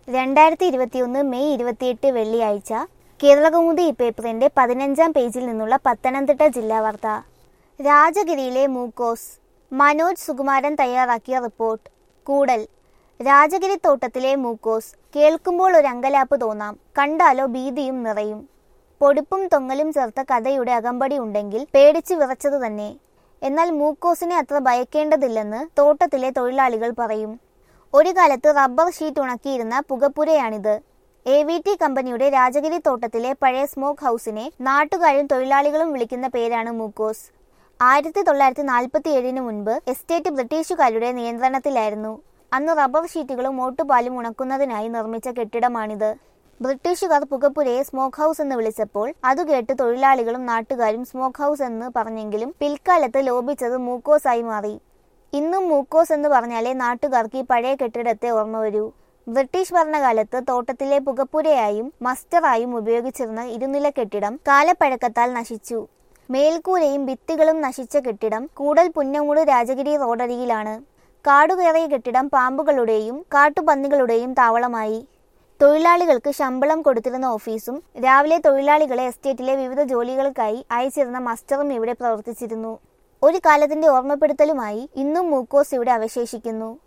രണ്ടായിരത്തി ഇരുപത്തിയൊന്ന് മെയ് ഇരുപത്തിയെട്ട് വെള്ളിയാഴ്ച കേരളകൗമുദി ഈ പേപ്പറിന്റെ പതിനഞ്ചാം പേജിൽ നിന്നുള്ള പത്തനംതിട്ട ജില്ലാ വാർത്ത രാജഗിരിയിലെ മൂക്കോസ് മനോജ് സുകുമാരൻ തയ്യാറാക്കിയ റിപ്പോർട്ട് കൂടൽ രാജഗിരി തോട്ടത്തിലെ മൂക്കോസ് കേൾക്കുമ്പോൾ ഒരു അങ്കലാപ്പ് തോന്നാം കണ്ടാലോ ഭീതിയും നിറയും പൊടിപ്പും തൊങ്ങലും ചേർത്ത കഥയുടെ അകമ്പടി ഉണ്ടെങ്കിൽ പേടിച്ചു വിറച്ചത് തന്നെ എന്നാൽ മൂക്കോസിനെ അത്ര ഭയക്കേണ്ടതില്ലെന്ന് തോട്ടത്തിലെ തൊഴിലാളികൾ പറയും ഒരു കാലത്ത് റബ്ബർ ഷീറ്റ് ഉണക്കിയിരുന്ന പുകപ്പുരയാണിത് എ വി ടി കമ്പനിയുടെ രാജഗിരി തോട്ടത്തിലെ പഴയ സ്മോക്ക് ഹൗസിനെ നാട്ടുകാരും തൊഴിലാളികളും വിളിക്കുന്ന പേരാണ് മൂക്കോസ് ആയിരത്തി തൊള്ളായിരത്തി നാൽപ്പത്തി ഏഴിന് മുൻപ് എസ്റ്റേറ്റ് ബ്രിട്ടീഷുകാരുടെ നിയന്ത്രണത്തിലായിരുന്നു അന്ന് റബ്ബർ ഷീറ്റുകളും ഓട്ടുപാലും ഉണക്കുന്നതിനായി നിർമ്മിച്ച കെട്ടിടമാണിത് ബ്രിട്ടീഷുകാർ പുകപ്പുരയെ സ്മോക്ക് ഹൗസ് എന്ന് വിളിച്ചപ്പോൾ അതുകേട്ട് തൊഴിലാളികളും നാട്ടുകാരും സ്മോക്ക് ഹൗസ് എന്ന് പറഞ്ഞെങ്കിലും പിൽക്കാലത്ത് ലോപിച്ചത് മൂക്കോസ് ആയി മാറി ഇന്നും മൂക്കോസ് എന്ന് പറഞ്ഞാലേ നാട്ടുകാർക്ക് ഈ പഴയ കെട്ടിടത്തെ ഓർമ്മ വരൂ ബ്രിട്ടീഷ് ഭരണകാലത്ത് തോട്ടത്തിലെ പുകപ്പുരയായും മസ്റ്ററായും ഉപയോഗിച്ചിരുന്ന ഇരുനില കെട്ടിടം കാലപ്പഴക്കത്താൽ നശിച്ചു മേൽക്കൂരയും ഭിത്തികളും നശിച്ച കെട്ടിടം കൂടൽ പുന്നമൂട് രാജഗിരി റോഡരികിലാണ് കാടുകയറിയ കെട്ടിടം പാമ്പുകളുടെയും കാട്ടുപന്നികളുടെയും താവളമായി തൊഴിലാളികൾക്ക് ശമ്പളം കൊടുത്തിരുന്ന ഓഫീസും രാവിലെ തൊഴിലാളികളെ എസ്റ്റേറ്റിലെ വിവിധ ജോലികൾക്കായി അയച്ചിരുന്ന മസ്റ്ററും ഇവിടെ പ്രവർത്തിച്ചിരുന്നു ഒരു കാലത്തിന്റെ ഓർമ്മപ്പെടുത്തലുമായി ഇന്നും മൂക്കോസ് ഇവിടെ അവശേഷിക്കുന്നു